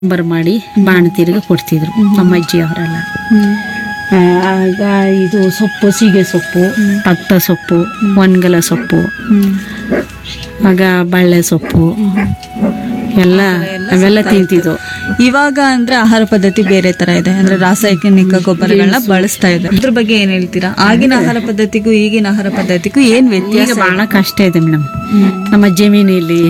ಬರ್ ಮಾಡಿ ಬಾಣತಿರಿಗೆ ಕೊಡ್ತಿದ್ರು ನಮ್ಮ ಅಜ್ಜಿ ಅವರೆಲ್ಲ ಆಗ ಇದು ಸೊಪ್ಪು ಸೀಗೆ ಸೊಪ್ಪು ತತ್ತ ಸೊಪ್ಪು ಒಣಗಲ ಸೊಪ್ಪು ಆಗ ಬಳ್ಳೆ ಸೊಪ್ಪು ಎಲ್ಲ ಅವೆಲ್ಲ ತಿಂತಿದ್ವು ಇವಾಗ ಅಂದ್ರೆ ಆಹಾರ ಪದ್ಧತಿ ಬೇರೆ ತರ ಇದೆ ಅಂದ್ರೆ ರಾಸಾಯನಿಕ ಗೊಬ್ಬರಗಳನ್ನ ಬಳಸ್ತಾ ಇದೆ ಅದ್ರ ಬಗ್ಗೆ ಏನ್ ಹೇಳ್ತೀರಾ ಆಗಿನ ಆಹಾರ ಪದ್ಧತಿಗೂ ಈಗಿನ ಆಹಾರ ಪದ್ಧತಿಗೂ ಏನ್ ವ್ಯತ್ಯಾಸ ಈಗ ಬಹಳ ಕಷ್ಟ ಇದೆ ಮೇಡಮ್ ನಮ್ಮ ಜಮೀನಲ್ಲಿ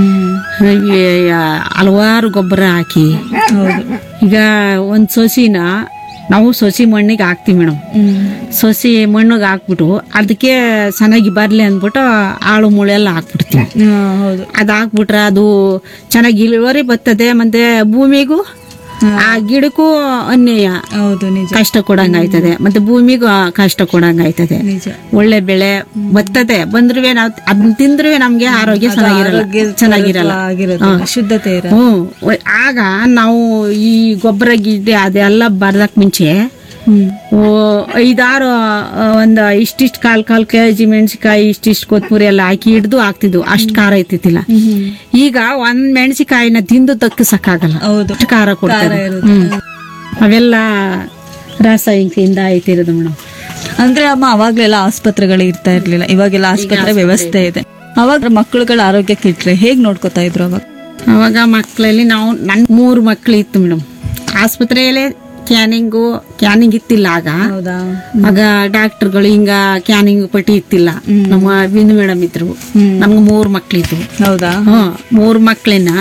ಈ ಹಲವಾರು ಗೊಬ್ಬರ ಹಾಕಿ ಹೌದು ಈಗ ಒಂದು ಸೊಸಿನ ನಾವು ಸೊಸಿ ಮಣ್ಣಿಗೆ ಹಾಕ್ತೀವಿ ಮೇಡಮ್ ಸೊಸಿ ಮಣ್ಣಿಗೆ ಹಾಕ್ಬಿಟ್ಟು ಅದಕ್ಕೆ ಚೆನ್ನಾಗಿ ಬರಲಿ ಅಂದ್ಬಿಟ್ಟು ಆಳು ಮುಳೆ ಎಲ್ಲ ಹಾಕ್ಬಿಡ್ತೀವಿ ಹಾ, ಹೌದು ಅದು ಹಾಕ್ಬಿಟ್ರೆ ಅದು ಚೆನ್ನಾಗಿ ಇಳುವರಿ ಬರ್ತದೆ ಮತ್ತೆ ಭೂಮಿಗೂ ಆ ಗಿಡಕ್ಕೂ ಅನ್ಯಾಯ ಹೌದು ನಿಜ ಕಷ್ಟ ಕೊಡಂಗ ಆಯ್ತದೆ ಮತ್ತೆ ಭೂಮಿಗೂ ಆ ಕಷ್ಟ ಕೊಡಂಗ ಆಯ್ತದೆ ನಿಜ ಒಳ್ಳೆ ಬೆಳೆ ಬರ್ತದೆ ಬಂದ್ರುವೆ ನಾವು ಅದನ್ನ ತಿಂದ್ರುವೆ ನಮ್ಗೆ ಆರೋಗ್ಯ ಚೆನ್ನಾಗಿರಲ್ಲ ಆರೋಗ್ಯ ಚೆನ್ನಾಗಿರಲ್ಲ ಆಗಿರೋದಿಲ್ಲ ಶುದ್ಧತೆ ಇರ ಹ್ಮ್ ಒ- ಆಗ ನಾವು ಈ ಗೊಬ್ಬರ ಗಿಡ್ಡೆ ಅದೆಲ್ಲ ಬರ್ದಕ್ ಮುಂಚೆ ಓ, ಐದಾರು ಆ, ಒಂದ್ ಇಷ್ಟಿಷ್ಟು ಕಾಲ್ ಕಾಲ್ ಕೆ ಜಿ ಮೆಣಸಿಕಾಯಿ ಇಷ್ಟಿಷ್ಟು ಕೊತ್ತಂಬರಿ ಎಲ್ಲ ಹಾಕಿ ಹಿಡ್ದು ಹಾಕ್ತಿದ್ವು ಅಷ್ಟು ಖಾರ ಇರ್ತಿತ್ತಿಲ್ಲ ಈಗ ಒಂದ್ ಮೆಣಸಿಕಾಯಿನ ತಿಂದು ತಕ್ಕಿಸಕ್ಕಾಗಲ್ಲ ಹೌದು ಅಷ್ಟು ಖಾರ ಕೊಡ್ತಾರೆ ಇರುತ್ತೆ. ಹ್ಮ್ ಅವೆಲ್ಲ ರಾಸಾಯನಿಕದಿಂದ ಆಯ್ತಿರೋದು ಮೇಡಮ್ ಅಂದ್ರೆ ಅಮ್ಮ ಅವಾಗ್ಲೆಲ್ಲ ಆಸ್ಪತ್ರೆಗಳು ಇರ್ತಾ ಇರ್ಲಿಲ್ಲ ಇವಾಗೆಲ್ಲ ಆಸ್ಪತ್ರೆ ವ್ಯವಸ್ಥೆ ಇದೆ ಅವಾಗ ಮಕ್ಕಳುಗಳ ಆರೋಗ್ಯ ಕೆಟ್ರೆ ಹೇಗ್ ನೋಡ್ಕೋತಾ ಇದ್ರು ಅವಾಗ ಅವಾಗ ಮಕ್ಕಳಲ್ಲಿ ನಾವು ನನ್ ಮೂರು ಮಕ್ಳು ಇತ್ತು ಮೇಡಮ್ ಆಸ್ಪತ್ರೆಯಲ್ಲೇ ಕ್ಯಾನಿಂಗು ಕ್ಯಾನಿಂಗ್ ಇತ್ತಿಲ್ಲ ಆಗ ಹೌದಾ ಆಗ ಡಾಕ್ಟರ್ಗಳು ಹಿಂಗ ಕ್ಯಾನಿಂಗ್ ಪಟ್ಟಿ ಇತ್ತಿಲ್ಲ ನಮ್ಮ ಬಿಂದು ಮೇಡಮ್ ಇದ್ರು ನಮ್ಗೆ ಮೂರು ಮಕ್ಳಿದ್ವು ಹೌದಾ ಹ್ಮ್ ಮೂರು ಮಕ್ಳನ್ನ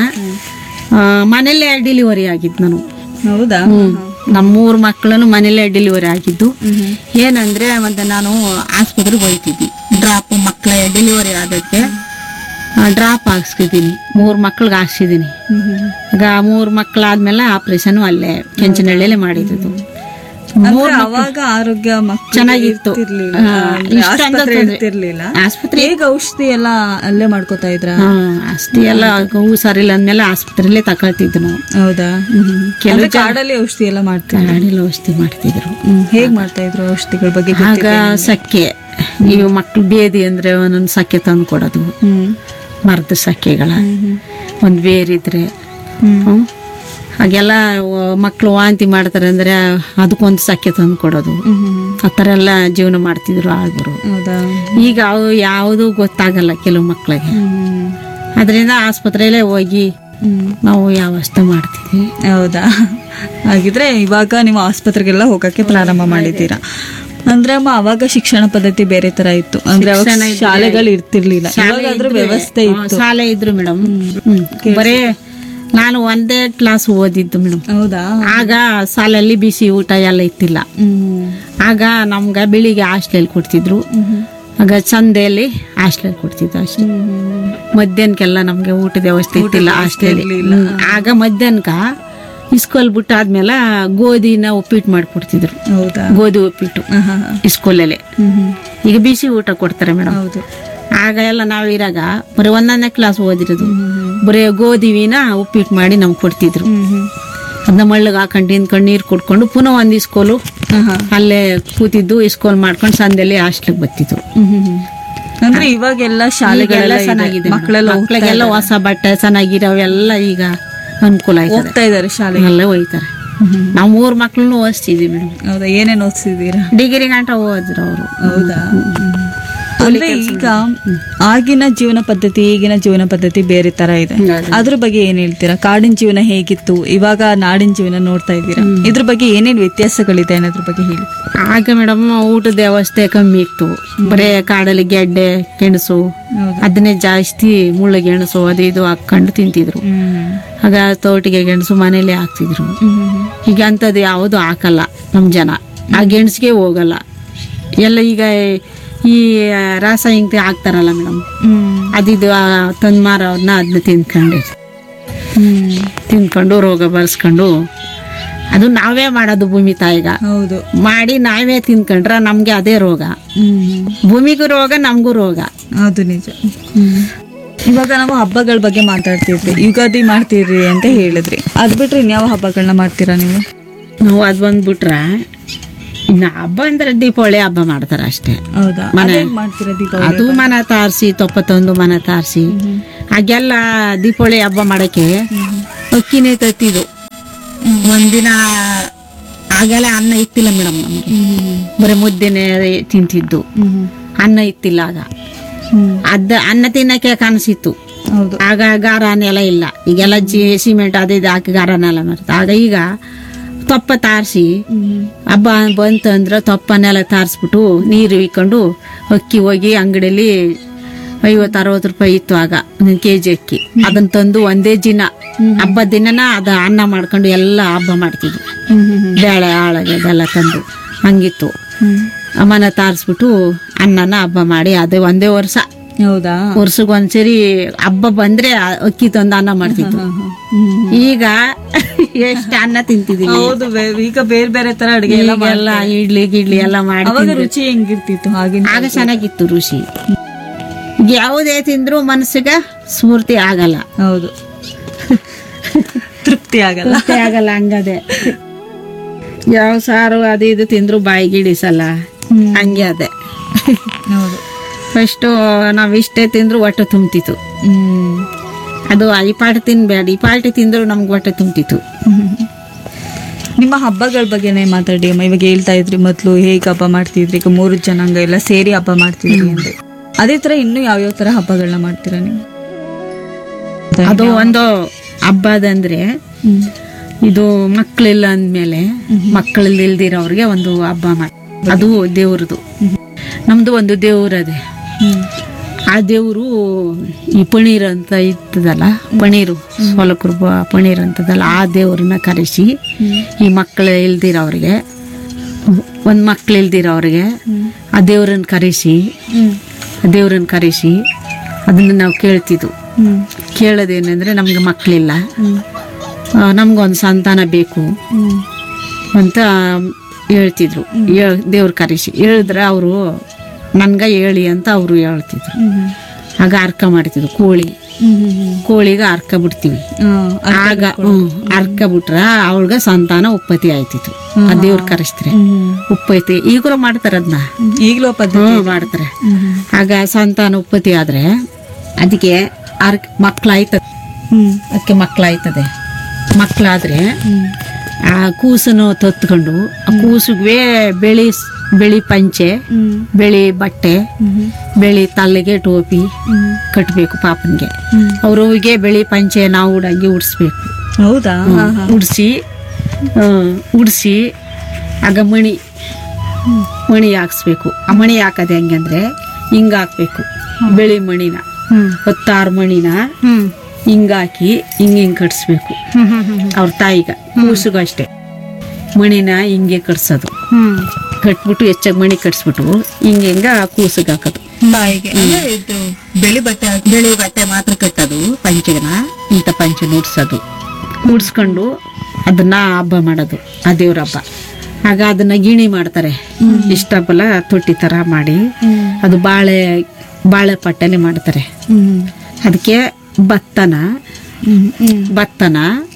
ಮನೇಲೆ ಡೆಲಿವರಿ ಆಗಿದ್ದು ನಾನು ಹೌದಾ ಹ್ಮ್ ನಮ್ಮ ಮೂರು ಮಕ್ಕಳನ್ನು ಮನೇಲೆ ಡೆಲಿವರಿ ಆಗಿದ್ದು ಏನಂದ್ರೆ ಮತ್ತೆ ನಾನು ಆಸ್ಪತ್ರೆಗೆ ಹೋಯ್ತಿದ್ದಿ ಡ್ರಾಪ್ ಮಕ್ಕಳ ಡೆಲಿವರಿ ಆದಕ್ಕೆ ಡ್ರಾಪ್ ಹಾಕ್ಸ್ಕಿದ್ದೀನಿ ಮೂರು ಮಕ್ಳಿಗೆ ಹಾಕ್ಸಿದ್ದೀನಿ ಆಗ ಮೂರು ಮಕ್ಕಳಾದ್ಮೇಲೆ ಆಪರೇಷನ್ ಅಲ್ಲೇ ಕೆಂಚನಹಳ್ಳಿಯಲ್ಲೇ ಮಾಡಿದ್ದು ಅಂದ್ರೆ ಅವಾಗ ಆರೋಗ್ಯ ಮಕ್ಕಳು ಚೆನ್ನಾಗಿತ್ತು ಇರ್ತಿರ್ಲಿಲ್ಲ. ಹಾ, ಅಂದ್ರೆ ಇಷ್ಟೊಂದು ಆಸ್ಪತ್ರೆ ತೊಂದ್ರೆ- ಇರ್ತಿರ್ಲಿಲ್ಲ ಆಸ್ಪತ್ರೆ ಹೇಗ ಔಷಧಿ ಎಲ್ಲ ಅಲ್ಲೇ ಮಾಡ್ಕೋತಾ ಇದ್ರ ಹಾ ಅಷ್ಟೇ ಎಲ್ಲ ಹುಷಾರಿಲ್ಲ ಅಂದ್ಮೇಲೆ ಆಸ್ಪತ್ರೆಯಲ್ಲೇ ತಗೊಳ್ತಿದ್ದು ನಾವು ಹೌದಾ ಕೆಲವು ಕಾಡಲ್ಲಿ ಔಷಧಿ ಎಲ್ಲ ಮಾಡ್ತಾರೆ ಗಾಡಿಲಿ ಔಷಧಿ ಮಾಡ್ತಿದ್ರು ಹೇಗ್ ಮಾಡ್ತಾ ಇದ್ರು ಔಷಧಿಗಳ ಬಗ್ಗೆ ಆಗ ಸಕ್ಕೆ ಇವು ಮಕ್ಳು ಬೇದಿ ಅಂದ್ರೆ ಒಂದೊಂದು ಸಕ್ಕೆ ತಂದು ಕೊಡೋದು ಹ್ಮ್ ಮರದ ಸಕ್ಕೆಗಳ ಒಂದು ಬೇರಿದ್ರೆ ಹ್ಮ್. ಹಾಗೆಲ್ಲ ಮಕ್ಕಳು ವಾಂತಿ ಮಾಡ್ತಾರೆ ಅಂದ್ರೆ ಅದಕ್ಕೊಂದು ಸಕ್ಕೆ ತಂದು ಕೊಡೋದು ಆ ಥರ ಎಲ್ಲ ಜೀವನ ಮಾಡ್ತಿದ್ರು ಆಳ್ಗರು ಹೌದಾ ಈಗ ಅವು ಯಾವುದು ಗೊತ್ತಾಗಲ್ಲ ಕೆಲವು ಮಕ್ಕಳಿಗೆ ಹ್ಮ್ ಅದರಿಂದ ಆಸ್ಪತ್ರೆಯಲ್ಲೇ ಹೋಗಿ ಹ್ಮ್ ನಾವು ವ್ಯವಸ್ಥೆ ಮಾಡ್ತಿದ್ವಿ ಹೌದಾ ಹಾಗಿದ್ರೆ ಇವಾಗ ನೀವು ಆಸ್ಪತ್ರೆಗೆಲ್ಲ ಹೋಗಕ್ಕೆ ಪ್ರಾರಂಭ ಮಾಡಿದ್ದೀರಾ ಅಂದ್ರೆ ಅಮ್ಮ ಅವಾಗ ಶಿಕ್ಷಣ ಪದ್ಧತಿ ಬೇರೆ ತರ ಇತ್ತು ಅಂದ್ರೆ ಅವಾಗ ಶಾಲೆಗಳು ಇರ್ತಿರ್ಲಿಲ್ಲ ಇವಾಗಾದ್ರೂ ವ್ಯವಸ್ಥೆ ಹಾ, ಇತ್ತು ಶಾಲೆ ಇದ್ರು ಮೇಡಮ್ ಬರೇ ನಾನು ಒಂದೇ ಕ್ಲಾಸ್ ಓದಿದ್ದು ಮೇಡಮ್ ಹೌದಾ ಆಗ ಶಾಲೆಯಲ್ಲಿ ಬಿಸಿ ಊಟ ಎಲ್ಲ ಇತ್ತಿಲ್ಲ ಹ್ಮ್ ಆಗ ನಮ್ಗೆ ಬೆಳಿಗ್ಗೆ ಹಾಸ್ಟೆಲ್ ಕೊಡ್ತಿದ್ರು ಆಗ ಚಂದೆಯಲ್ಲಿ ಹಾಸ್ಟೆಲ್ ಕೊಡ್ತಿದ್ರು ಅಷ್ಟೇ ಮಧ್ಯಾಹ್ನಕ್ಕೆಲ್ಲ ನಮ್ಗೆ ಊಟದ ವ್ಯವಸ್ಥೆ ಇತ್ತಿಲ್ಲ ಹಾಸ್ಟೆಲ್ ಆಗ ಮಧ್ಯಾಹ್ನಕ ಇಸ್ಕೂಲ್ ಬಿಟ್ಟು ಆದ್ಮೇಲೆ ಗೋಧಿನ ಉಪ್ಪಿಟ್ಟು ಮಾಡ್ಕೊಡ್ತಿದ್ರು ಹೌದಾ ಗೋಧಿ ಉಪ್ಪಿಟ್ಟು ಹಾ, ಹಾ, ಹಾ. ಇಸ್ಕೂಲಲ್ಲಿ ಹ್ಮ್ ಹ್ಮ್. ಈಗ ಬಿಸಿ ಊಟ ಕೊಡ್ತಾರೆ ಮೇಡಮ್ ಹೌದು ಆಗ ಎಲ್ಲ ನಾವು ಇರಾಗ ಬರೀ ಒಂದೊಂದನೇ ಕ್ಲಾಸ್ ಓದಿರೋದು ಬರೀ ಗೋಧಿವಿನ ಉಪ್ಪಿಟ್ಟು ಮಾಡಿ ನಮ್ಗೆ ಕೊಡ್ತಿದ್ರು ಹ್ಮ್ ಹ್ಮ್ ಅದನ್ನ ಮಳ್ಳಗೆ ಹಾಕೊಂಡು ತಿಂದ್ಕೊಂಡು ನೀರು ಕುಡ್ಕೊಂಡು ಪುನಃ ಒಂದು ಇಸ್ಕೋಲು ಹಾ, ಹಾ. ಅಲ್ಲೇ ಕೂತಿದ್ದು ಇಸ್ಕೋಲ್ ಮಾಡ್ಕೊಂಡು ಸಂದೆಲ್ಲಿ ಹಾಸ್ಟ್ಲಿಗೆ ಬರ್ತಿತ್ತು ಹ್ಮ್ ಹ್ಮ್ ಹ್ಮ್. ಅಂದ್ರೆ ಇವಾಗೆಲ್ಲ ಶಾಲೆಗಳೆಲ್ಲ ಈಗೆಲ್ಲ ಚೆನ್ನಾಗಿದೆ ಮಕ್ಕಳೆಲ್ಲ ಮಕ್ಕಳಿಗೆಲ್ಲ ಹೊಸ ಬಟ್ಟೆ ಚೆನ್ನಾಗಿರೋವೆಲ್ಲ ಈಗ ಅನುಕೂಲ ಆಯ್ತದೆ ಹೋಗ್ತಾ ಇದಾರೆ ಶಾಲೆಗೆ ಎಲ್ಲ ಹೋಯ್ತಾರೆ ನಾವು ಮೂರು ಮಕ್ಳನ್ನು ಓದಿಸ್ತಿದ್ವಿ ಮೇಡಮ್ ಹೌದಾ ಏನೇನ್ ಓದಿಸಿದೀರಾ ಡಿಗ್ರಿ ಗಂಟ ಓದಿದ್ರು ಅವರು ಹೌದಾ ಅಂದ್ರೆ ಈಗ ಆಗಿನ ಜೀವನ ಪದ್ಧತಿ ಈಗಿನ ಜೀವನ ಪದ್ಧತಿ ಬೇರೆ ತರ ಇದೆ ಅದ್ರ ಬಗ್ಗೆ ಏನ್ ಹೇಳ್ತೀರಾ ಕಾಡಿನ ಜೀವನ ಹೇಗಿತ್ತು ಇವಾಗ ನಾಡಿನ ಜೀವನ ನೋಡ್ತಾ ಇದ್ದೀರಾ ಇದ್ರ ಬಗ್ಗೆ ಏನೇನ್ ವ್ಯತ್ಯಾಸಗಳಿದೆ ಅನ್ನೋದ್ರ ಬಗ್ಗೆ ಹೇಳಿ ಆಗ ಮೇಡಮ್ ಊಟದ ವ್ಯವಸ್ಥೆ ಕಮ್ಮಿ ಇತ್ತು ಬರೇ ಕಾಡಲ್ಲಿ ಗೆಡ್ಡೆ ಗೆಣಸು ಹೌದು ಅದನ್ನೇ ಜಾಸ್ತಿ ಮುಳ್ಳು ಗೆಣಸು ಅದು ಇದು ಹಾಕೊಂಡು ತಿಂತಿದ್ರು ಹ್ಮ್ ಆಗ ತೋಟಿಗೆ ಗೆಣಸು ಮನೇಲಿ ಹಾಕ್ತಿದ್ರು ಹ್ಮ್ ಈಗ ಅಂಥದ್ದು ಯಾವುದು ಹಾಕಲ್ಲ ನಮ್ಮ ಜನ ಆ ಗೆಣಸಿಗೆ ಹೋಗಲ್ಲ ಎಲ್ಲ ಈಗ ಈ ರಾಸಾಯನಿಕ ಹಾಕ್ತಾರಲ್ಲ ಮೇಡಮ್ ಹ್ಮ್ ಅದಿದು ತಂದು ಮಾರೋದನ್ನ ಅದನ್ನ ತಿನ್ಕೊಂಡು ಹ್ಮ್ ತಿನ್ಕೊಂಡು ರೋಗ ಬರ್ಸ್ಕೊಂಡು ಅದು ನಾವೇ ಮಾಡೋದು ಭೂಮಿ ತಾಯಿಗ ಹೌದು ಮಾಡಿ ನಾವೇ ತಿನ್ಕೊಂಡ್ರೆ ನಮಗೆ ಅದೇ ರೋಗ ಹ್ಮ್ ಭೂಮಿಗೂ ರೋಗ ನಮಗೂ ರೋಗ ಅದು ನಿಜ ಇವಾಗ ನಾವು ಹಬ್ಬಗಳ ಬಗ್ಗೆ ಮಾತಾಡ್ತಿದ್ವಿ ಯುಗಾದಿ ಮಾಡ್ತೀರಿ ಅಂತ ಹೇಳಿದ್ರಿ ಅದ್ ಬಿಟ್ರೆ ಇನ್ಯಾವ ಹಬ್ಬಗಳನ್ನ ಮಾಡ್ತೀರಾ ನೀವು ನಾವು ಅದು ಬಂದ್ಬಿಟ್ರೆ ಇನ್ನು ಹಬ್ಬ ಅಂದ್ರೆ ದೀಪಾವಳಿ ಹಬ್ಬ ಮಾಡ್ತಾರೆ ಅಷ್ಟೇ ಹೌದಾ ಮನೆ- ಅದೇಗ್ ಮಾಡ್ತೀರಾ ದೀಪಾವಳಿ ಅದು ಮನ ತಾರಿಸಿ ತೊಪ್ಪತ್ತೊಂದು ಮನ ತಾರಿಸಿ ಹಾಗೆಲ್ಲ ದೀಪಾವಳಿ ಹಬ್ಬ ಮಾಡಕ್ಕೆ ಅಕ್ಕಿನೇ ತತ್ತಿದ್ದು ಒಂದಿನ ಆಗಲೇ ಅನ್ನ ಇತ್ತಿಲ್ಲ ಮೇಡಮ್ ನಮ್ಗೆ ಬರೀ ಮುದ್ದೆನೆ ತಿಂತಿದ್ದು ಅನ್ನ ಇತ್ತಿಲ್ಲ ಆಗ ಅದ ಅನ್ನ ತಿನ್ನಕ್ಕೆ ಕಾಣಿಸಿತ್ತು ಹೌದು ಆಗ ಗಾರನೆಲ್ಲ ಇಲ್ಲ ಈಗೆಲ್ಲ ಜಿ ಸಿಮೆಂಟ್ ಅದು ಇದು ಹಾಕಿ ಗಾರನೆಲ್ಲ ಮಾಡ್ತಾರೆ ಆಗ ಈಗ ತೊಪ್ಪ ತಾರಿಸಿ ಹಬ್ಬ ಬಂತು ಅಂದ್ರೆ ತೊಪ್ಪನೆಲ್ಲ ತಾರಿಸ್ಬಿಟ್ಟು ನೀರು ಇಕ್ಕೊಂಡು ಅಕ್ಕಿ ಹೋಗಿ ಅಂಗಡಿಯಲ್ಲಿ ಐವತ್ತು ಅರವತ್ತು ರೂಪಾಯಿ ಇತ್ತು ಆಗ ಒಂದೊಂದು ಕೆ ಜಿ ಅಕ್ಕಿ ಅದನ್ನ ತಂದು ಒಂದೇ ದಿನ ಹಬ್ಬದ ದಿನನ ಅದು ಅನ್ನ ಮಾಡ್ಕೊಂಡು ಎಲ್ಲ ಹಬ್ಬ ಮಾಡ್ತಿದ್ವಿ ಬೇಳೆ ಆಳಗೆ ಅದೆಲ್ಲ ತಂದು ಹಂಗಿತ್ತು ಅಮ್ಮನ ತಾರಿಸ್ಬಿಟ್ಟು ಅನ್ನನ ಹಬ್ಬ ಮಾಡಿ ಅದೇ ಒಂದೇ ವರ್ಷ ಹೌದಾ ವರ್ಷಕ್ಕೆ ಒಂದ್ಸರಿ ಹಬ್ಬ ಬಂದ್ರೆ ಆ ಅಕ್ಕಿ ತಂದು ಅನ್ನ ಮಾಡ್ತಿದ್ವು ಈಗ ಎಷ್ಟು ಅನ್ನ ತಿಂತಿದೀವಿ ಹೌದು ಬೇ- ಈಗ ಬೇರೆ ಬೇರೆ ತರ ಅಡುಗೆ ಎಲ್ಲ ಎಲ್ಲ ಇಡ್ಲಿ ಗಿಡ್ಲಿ ಎಲ್ಲ ಮಾಡಿ ಅವಾಗ ರುಚಿ ಹೆಂಗಿರ್ತಿತ್ತು ಆಗಿನ ಆಗ ಚೆನ್ನಾಗಿತ್ತು ರುಚಿ ಯಾವುದೇ ತಿಂದ್ರು ಮನಸ್ಸಿಗೆ ಸ್ಫೂರ್ತಿ ಆಗಲ್ಲ ಹೌದು ತೃಪ್ತಿ ಆಗಲ್ಲ ತೃಪ್ತಿ ಆಗಲ್ಲ ಹಂಗದೆ ಯಾವ ಸಾರು ಅದು ಇದು ತಿಂದ್ರು ಬಾಯಿಗೆ ಇಡಿಸಲ್ಲ ಹಂಗೆ ಅದೇ ಹೌದು ಫಸ್ಟು ನಾವ್ ಇಷ್ಟೇ ತಿಂದ್ರು ಹೊಟ್ಟೆ ತುಂಬ್ತಿತ್ತು ಹ್ಮ್ ಅದು ಈ ಪಾಟಿ ತಿನ್ಬೇಡ ಈ ಪಾಟಿ ತಿಂದ್ರು ನಮ್ಗೆ ಹೊಟ್ಟೆ ತುಂಬ್ತಿತ್ತು ನಿಮ್ಮ ಹಬ್ಬಗಳ ಬಗ್ಗೆನೇ ಮಾತಾಡಿ ಅಮ್ಮ ಇವಾಗ ಹೇಳ್ತಾ ಇದ್ರಿ ಮೊದ್ಲು ಹೇಗೆ ಹಬ್ಬ ಮಾಡ್ತಿದ್ರಿ ಈಗ ಮೂರು ಜನಾಂಗ ಎಲ್ಲ ಸೇರಿ ಹಬ್ಬ ಮಾಡ್ತಿದ್ರಿ ಅಂದ್ರೆ ಅದೇ ತರ ಇನ್ನು ಯಾವ್ಯಾವ ತರ ಹಬ್ಬಗಳನ್ನ ಮಾಡ್ತೀರಾ ನೀವು ಅದು ಒಂದು ಹಬ್ಬದಂದ್ರೆ ಹ್ಮ್. ಇದು ಮಕ್ಕಳಿಲ್ಲ ಅಂದ್ಮೇಲೆ ಮಕ್ಕಳಿಲ್ಲ ಇಲ್ದಿರೋರ್ಗೆ ಒಂದು ಹಬ್ಬ ಮಾಡಿ ಅದು ದೇವ್ರದು ನಮ್ದು ಒಂದು ದೇವ್ರದೆ ಹ್ಮ್. ಆ ದೇವರು ಈ ಪಣೀರ್ ಅಂತ ಇರ್ತದಲ್ಲ ಪಣೀರು ಸೊಲಕರು ಪಣೀರ್ ಅಂತದಲ್ಲ ಆ ದೇವ್ರನ್ನ ಕರೆಸಿ ಈ ಮಕ್ಕಳು ಇಲ್ದಿರೋರಿಗೆ ಒಂದು ಮಕ್ಳು ಇಲ್ದಿರೋರಿಗೆ ಆ ದೇವ್ರನ್ನ ಕರೆಸಿ ಹ್ಮ್. ಆ ದೇವ್ರನ್ನ ಕರೆಸಿ ಅದನ್ನ ನಾವು ಕೇಳ್ತಿದ್ವು ಹ್ಮ್. ಕೇಳೋದೇನೆಂದ್ರೆ ನಮ್ಗೆ ಮಕ್ಕಳಿಲ್ಲ ಹ್ಮ್. ನಮ್ಗೊಂದು ಸಂತಾನ ಬೇಕು ಹ್ಮ್. ಅಂತ ಹೇಳ್ತಿದ್ರು ದೇವ್ರ ಕರೆಸಿ ಹೇಳಿದ್ರೆ ಅವರು ನನ್ಗ ಹೇಳಿ ಅಂತ ಅವರು ಹೇಳ್ತಿದ್ರು ಹ್ಮ್. ಆಗ ಅರ್ಕ ಮಾಡ್ತಿದ್ರು ಕೋಳಿ ಹ್ಮ್. ಹ್ಮ್. ಕೋಳಿಗೆ ಅರ್ಕ ಬಿಡ್ತೀವಿ ಆ, ಅರ್ಥ ಆಗ ಹ್ಮ್ ಅರ್ಕ ಬಿಟ್ರ ಅವಳ್ಗ ಸಂತಾನ ಉತ್ಪತ್ತಿ ಆಯ್ತಿತ್ತು ಆ ದೇವ್ರ ಕರೆಸ್ತಾರೆ ಹ್ಮ್. ಉಪ್ಪೈತಿ ಈಗಲೂ ಮಾಡ್ತಾರ ಅದನ್ನ ಈಗ್ಲೂ ಪದ್ಧತಿ ಹ್ಮ್ ಮಾಡ್ತಾರೆ ಹ್ಮ್. ಆಗ ಸಂತಾನ ಉತ್ಪತ್ತಿ ಆದ್ರೆ ಅದಕ್ಕೆ ಅರ್ಕ್ ಮಕ್ಳಾಯ್ತದೆ ಹ್ಮ್. ಅದಕ್ಕೆ ಮಕ್ಳಾಯ್ತದೆ ಮಕ್ಳಾದ್ರೆ ಹ್ಮ್. ಆ ಕೂಸನ್ನು ತತ್ಕೊಂಡು ಆ ಕೂಸಿಗೆ ಬೆಳಿ ಬೆಳಿ ಪಂಚೆ ಹ್ಮ್. ಬೆಳಿ ಬಟ್ಟೆ ಹ್ಮ್. ಬೆಳಿ ತಲೆಗೆ ಟೋಪಿ ಹ್ಮ್. ಕಟ್ಟಬೇಕು ಪಾಪನ್ಗೆ ಹ್ಮ್. ಅವ್ರಿಗೆ ಬೆಳಿ ಪಂಚೆ ನಾವು ಉಡಂಗಿ ಉಡ್ಸ್ಬೇಕು ಹೌದಾ ಹಾ, ಹಾ. ಉಡ್ಸಿ ಉಡ್ಸಿ ಆಗ ಮಣಿ ಮಣಿ ಹಾಕ್ಸ್ಬೇಕು ಆ ಮಣಿ ಹಾಕೋದು ಹೆಂಗಂದ್ರೆ ಹಿಂಗ ಹಾಕ್ಬೇಕು ಬೆಳಿ ಮಣಿನ ಹ್ಮ್. ಹೊತ್ತಾರು ಮಣಿನ ಹ್ಮ್. ಹಿಂಗಾಕಿ ಹಿಂಗ್ ಹಿಂಗ್ ಕಟ್ಸ್ಬೇಕು ಹ್ಮ್. ಹ್ಮ್. ಹ್ಮ್. ಅವ್ರ ತಾಯಿಗ ಕೂಸುಗೂ ಅಷ್ಟೇ ಮಣಿನ ಹಿಂಗೆ ಕಟ್ಸೋದು ಹ್ಮ್. ಕಟ್ಬಿಟ್ಟು ಹೆಚ್ಚಾಗಿ ಮಣಿ ಕಟ್ಸ್ಬಿಟ್ಟು ಹಿಂಗೆ ಹಿಂಗ ಕೂಸಿಗೆ ಹಾಕೋದು ಬಾಯಿಗೆ ಅಂದ್ರೆ ಇದು ಬೆಳಿ ಬಟ್ಟೆ ಹಾಕಿ ಬೆಳಿ ಬಟ್ಟೆ ಮಾತ್ರ ಕಟ್ಟೋದು ಪಂಚೆನ ಇಂಥ ಪಂಚೆ ನುಡ್ಸೋದು ನುಡ್ಸ್ಕೊಂಡು ಅದನ್ನ ಹಬ್ಬ ಮಾಡೋದು ಆ ದೇವ್ರ ಹಬ್ಬ ಆಗ ಅದನ್ನ ಗಿಣಿ ಮಾಡ್ತಾರೆ ಇಷ್ಟಬಲ ತೊಟ್ಟಿ ತರ ಮಾಡಿ ಅದು ಬಾಳೆ ಬಾಳೆ ಪಟ್ಟೆಲೆ ಮಾಡ್ತಾರೆ ಹ್ಮ್. ಅದಕ್ಕೆ ಭತ್ತನ ಹ್ಮ್. ಹ್ಮ್. ಭತ್ತನ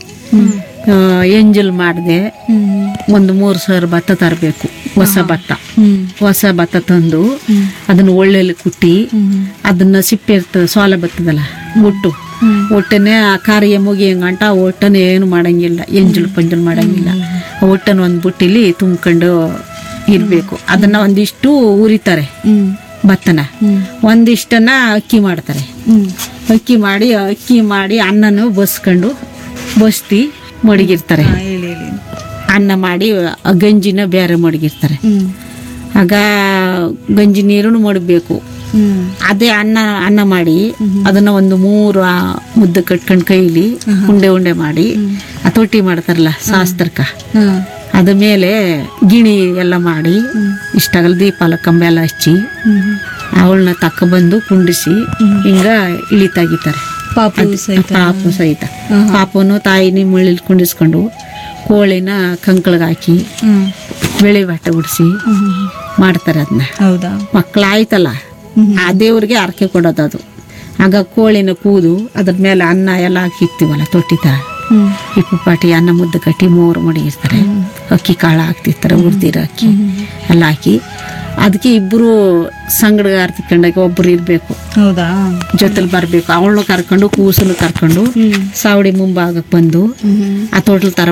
ಆ, ಎಂಜಲ್ ಮಾಡದೆ ಹ್ಮ್. ಒಂದು ಮೂರು ಸಾವಿರ ಭತ್ತ ತರಬೇಕು ಹೊಸ ಭತ್ತ ಹ್ಮ್. ಹೊಸ ಭತ್ತ ತಂದು ಅದನ್ನ ಒಳ್ಳೆಲ್ಲಿ ಕುಟ್ಟಿ ಹ್ಮ್. ಅದನ್ನ ಸಿಪ್ಪೆ ಇರ್ತದೆ ಸೋಲ ಬರ್ತದಲ್ಲ ಒಟ್ಟು ಹ್ಮ್. ಒಟ್ಟನೆ ಆ ಕಾರ್ಯ ಮುಗಿಯಂಗಂಟ ಆ ಒಟ್ಟನೆ ಏನು ಮಾಡಂಗಿಲ್ಲ ಎಂಜಲು ಪಂಜಲು ಮಾಡಂಗಿಲ್ಲ ಆ ಒಟ್ಟನ ಒಂದು ಬುಟ್ಟಿಲಿ ತುಂಬ್ಕೊಂಡು ಇರಬೇಕು ಅದನ್ನ ಒಂದಿಷ್ಟು ಉರಿತಾರೆ ಹ್ಮ್. ಭತ್ತನ ಹ್ಮ್. ಒಂದಿಷ್ಟನ್ನ ಅಕ್ಕಿ ಮಾಡ್ತಾರೆ ಹ್ಮ್. ಅಕ್ಕಿ ಮಾಡಿ ಅಕ್ಕಿ ಮಾಡಿ ಅನ್ನನು ಬಸ್ಕೊಂಡು ಬಸ್ತಿ ಮಡಗಿರ್ತಾರೆ ಹಾ, ಹೇಳಿ ಹೇಳಿ ಅನ್ನ ಮಾಡಿ ಆ ಗಂಜಿನ ಬೇರೆ ಮಡಗಿರ್ತಾರೆ ಹ್ಮ್. ಆಗ ಗಂಜಿ ನೀರನ್ನು ಮಡಗಬೇಕು ಹ್ಮ್. ಅದೇ ಅನ್ನ ಅನ್ನ ಮಾಡಿ ಅದನ್ನ ಒಂದು ಮೂರು ಆ ಮುದ್ದೆ ಕಟ್ಕೊಂಡು ಕೈಲಿ ಉಂಡೆ ಉಂಡೆ ಮಾಡಿ ಆ ತೊಟ್ಟಿ ಮಾಡ್ತಾರಲ್ಲ ಶಾಸ್ತ್ರಕ್ಕ ಹಾ. ಅದ ಮೇಲೆ ಗಿಣಿ ಎಲ್ಲ ಮಾಡಿ ಇಷ್ಟಾಗಲ್ಲ ದೀಪಾಲ ಕಂಬ ಎಲ್ಲ ಹಚ್ಚಿ ಹ್ಮ್. ಅವಳನ್ನ ತಕ್ಕ ಬಂದು ಕುಂಡಿಸಿ ಹಿಂಗ ಇಳಿ ತೆಗಿತಾರೆ ಪಾಪು ಸಹಿತ ಪಾಪು ಸಹಿತ ಪಾಪನು ತಾಯಿನಿ ಮುಳ್ಳಿಲ್ ಕುಂಡಿಸ್ಕೊಂಡು ಕೋಳಿನ ಕಂಕಳಿಗೆ ಹಾಕಿ ಹ್ಮ್. ಬೆಳೆ ಬಟ್ಟೆ ಉಡಿಸಿ ಹ್ಮ್. ಮಾಡ್ತಾರೆ ಅದನ್ನ ಹೌದಾ ಮಕ್ಕಳಾಯ್ತಲ್ಲ ಆ ದೇವ್ರಿಗೆ ಅರ್ಕೆ ಕೊಡೋದು ಅದು ಆಗ ಕೋಳಿನ ಕೂದು ಅದ್ರ ಮೇಲೆ ಅನ್ನ ಎಲ್ಲ ಹಾಕಿರ್ತೀವಲ್ಲ ತೊಟ್ಟಿ ಥರ ಹ್ಮ್. ಇಪ್ಪು ಪಾಟಿ ಅನ್ನ ಮುದ್ದೆ ಕಟ್ಟಿ ಮೂರು ಮಡಗಿರ್ತಾರೆ ಅಕ್ಕಿ ಕಾಳು ಹಾಕ್ತಿರ್ತಾರೆ ಉರ್ದಿರೋ ಅಕ್ಕಿ ಎಲ್ಲ ಹಾಕಿ ಅದಕ್ಕೆ ಇಬ್ಬರು ಸಂಗಡಗಾರ ತಿಕ್ಕೊಂಡಾಗ ಒಬ್ರು ಇರಬೇಕು ಹೌದಾ ಜೊತೆಲಿ ಬರಬೇಕು ಅವಳನ್ನು ಕರ್ಕೊಂಡು ಕೂಸಲು ಕರ್ಕೊಂಡು ಹ್ಮ್. ಸಾವಡಿ ಮುಂಭಾಗಕ್ಕೆ ಬಂದು ಹ್ಮ್. ಆ ತೋಟಲ್ ತರ